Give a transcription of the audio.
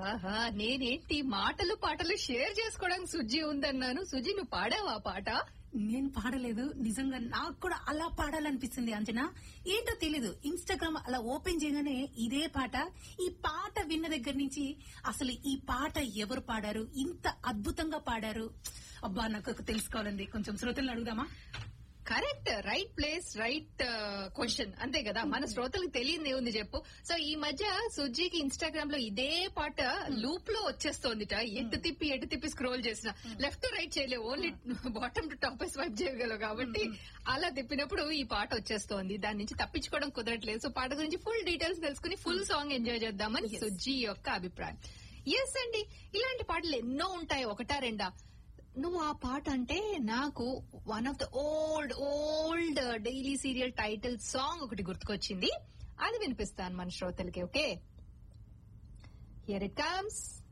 ఆహా నేనేంటి మాటలు పాటలు షేర్ చేసుకోవడానికి సుజ్జి ఉందన్నాను సుజ్జి నువ్వు పాడావా ఆ పాట నేను పాడలేదు నిజంగా నాకు కూడా అలా పాడాలనిపిస్తుంది అంచనా ఏంటో తెలీదు ఇన్స్టాగ్రామ్ అలా ఓపెన్ చేయగానే ఇదే పాట ఈ పాట విన్న దగ్గర నుంచి అసలు ఈ పాట ఎవరు పాడారు ఇంత అద్భుతంగా పాడారు అబ్బా నాకు తెలుసుకోవాలండి కొంచెం శ్రోతలను అడుగుదామా correct right place right question అంతే కదా మన శ్రోతలకు తెలియదు ఉంది చెప్పు సో ఈ మధ్య సుజ్జికి ఇన్స్టాగ్రామ్ లో ఇదే పాట లూప్ లో వచ్చేస్తోందిట ఎటు తిప్పి ఎటు తిప్పి స్క్రోల్ చేసిన లెఫ్ట్ టు రైట్ చేయలేవు only bottom to top swipe చేయగలవు కాబట్టి అలా తిప్పినప్పుడు ఈ పాట వచ్చేస్తోంది దాని నుంచి తప్పించుకోవడం కుదరట్లేదు సో పాట గురించి ఫుల్ డీటెయిల్స్ తెలుసుకుని ఫుల్ సాంగ్ ఎంజాయ్ చేద్దామని సుజ్జి యొక్క అభిప్రాయం ఎస్ అండి ఇలాంటి పాటలు ఎన్నో ఉంటాయి ఒకటా రెండా నువ్వు ఆ పాట అంటే నాకు one of the old old daily serial title song ఒకటి గుర్తుకొచ్చింది అది వినిపిస్తాను మన శ్రోతలకి ఓకే హియర్ ఇట్ కమ్స్